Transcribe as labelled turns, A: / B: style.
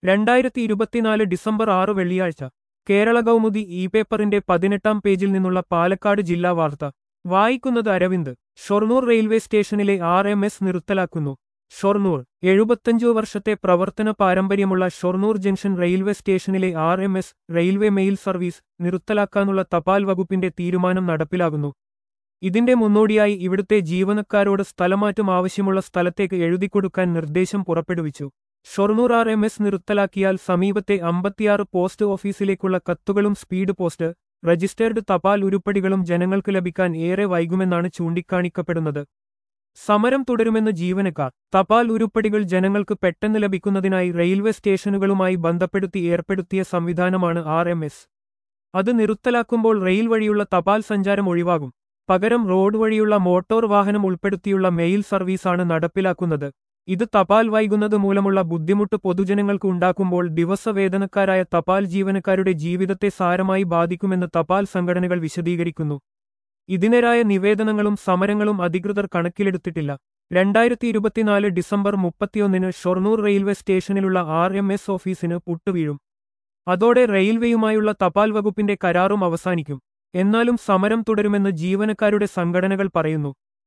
A: രണ്ടായിരത്തി ഇരുപത്തിനാല് ഡിസംബർ ആറ് വെള്ളിയാഴ്ച കേരള കൗമുദി ഇ പേപ്പറിന്റെ പതിനെട്ടാം പേജിൽ നിന്നുള്ള പാലക്കാട് ജില്ലാ വാർത്ത വായിക്കുന്നത് അരവിന്ദ് ഷൊർണൂർ റെയിൽവേ സ്റ്റേഷനിലെ ആർ എം എസ് നിർത്തലാക്കുന്നു ഷൊർണൂർ എഴുപത്തഞ്ചു വർഷത്തെ പ്രവർത്തന പാരമ്പര്യമുള്ള ഷൊർണൂർ ജംഗ്ഷൻ റെയിൽവേ സ്റ്റേഷനിലെ R M S railway mail service നിർത്തലാക്കാനുള്ള തപാൽ വകുപ്പിന്റെ തീരുമാനം നടപ്പിലാകുന്നു ഇതിന്റെ മുന്നോടിയായി ഇവിടുത്തെ ജീവനക്കാരോട് സ്ഥലമാറ്റം ആവശ്യമുള്ള സ്ഥലത്തേക്ക് എഴുതിക്കൊടുക്കാൻ നിർദ്ദേശം പുറപ്പെടുവിച്ചു ഷൊർണൂർ ആർ എം എസ് നിർത്തലാക്കിയാൽ സമീപത്തെ അമ്പത്തിയാറ് പോസ്റ്റ് ഓഫീസിലേക്കുള്ള കത്തുകളും സ്പീഡ് പോസ്റ്റ് രജിസ്റ്റേർഡ് തപാൽ ഉരുപ്പടികളും ജനങ്ങൾക്ക് ലഭിക്കാൻ ഏറെ വൈകുമെന്നാണ് ചൂണ്ടിക്കാണിക്കപ്പെടുന്നത് സമരം തുടരുമെന്ന് ജീവനക്കാർ തപാൽ ഉരുപ്പടികൾ ജനങ്ങൾക്ക് പെട്ടെന്ന് ലഭിക്കുന്നതിനായി റെയിൽവേ സ്റ്റേഷനുകളുമായി ബന്ധപ്പെടുത്തി ഏർപ്പെടുത്തിയ സംവിധാനമാണ് ആർ എം എസ് അത് നിർത്തലാക്കുമ്പോൾ റെയിൽ വഴിയുള്ള തപാൽ സഞ്ചാരം ഒഴിവാകും പകരം റോഡ് വഴിയുള്ള മോട്ടോർ വാഹനം ഉൾപ്പെടുത്തിയുള്ള മെയിൽ സർവീസാണ് നടപ്പിലാക്കുന്നത് ഇത് തപാൽ വൈകുന്നത് മൂലമുള്ള ബുദ്ധിമുട്ട് പൊതുജനങ്ങൾക്ക് ഉണ്ടാക്കുമ്പോൾ ദിവസവേതനക്കാരായ തപാൽ ജീവനക്കാരുടെ ജീവിതത്തെ സാരമായി ബാധിക്കുമെന്ന് തപാൽ സംഘടനകൾ വിശദീകരിക്കുന്നു ഇതിനെതിരായ നിവേദനങ്ങളും സമരങ്ങളും അധികൃതർ കണക്കിലെടുത്തിട്ടില്ല രണ്ടായിരത്തി ഇരുപത്തിനാല് ഡിസംബർ മുപ്പത്തിയൊന്നിന് ഷൊർണൂർ റെയിൽവേ സ്റ്റേഷനിലുള്ള ആർ എം എസ് ഓഫീസിന് പുട്ടുവീഴും അതോടെ റെയിൽവേയുമായുള്ള തപാൽ വകുപ്പിന്റെ കരാറും അവസാനിക്കും എന്നാലും സമരം തുടരുമെന്ന് ജീവനക്കാരുടെ സംഘടനകൾ പറയുന്നു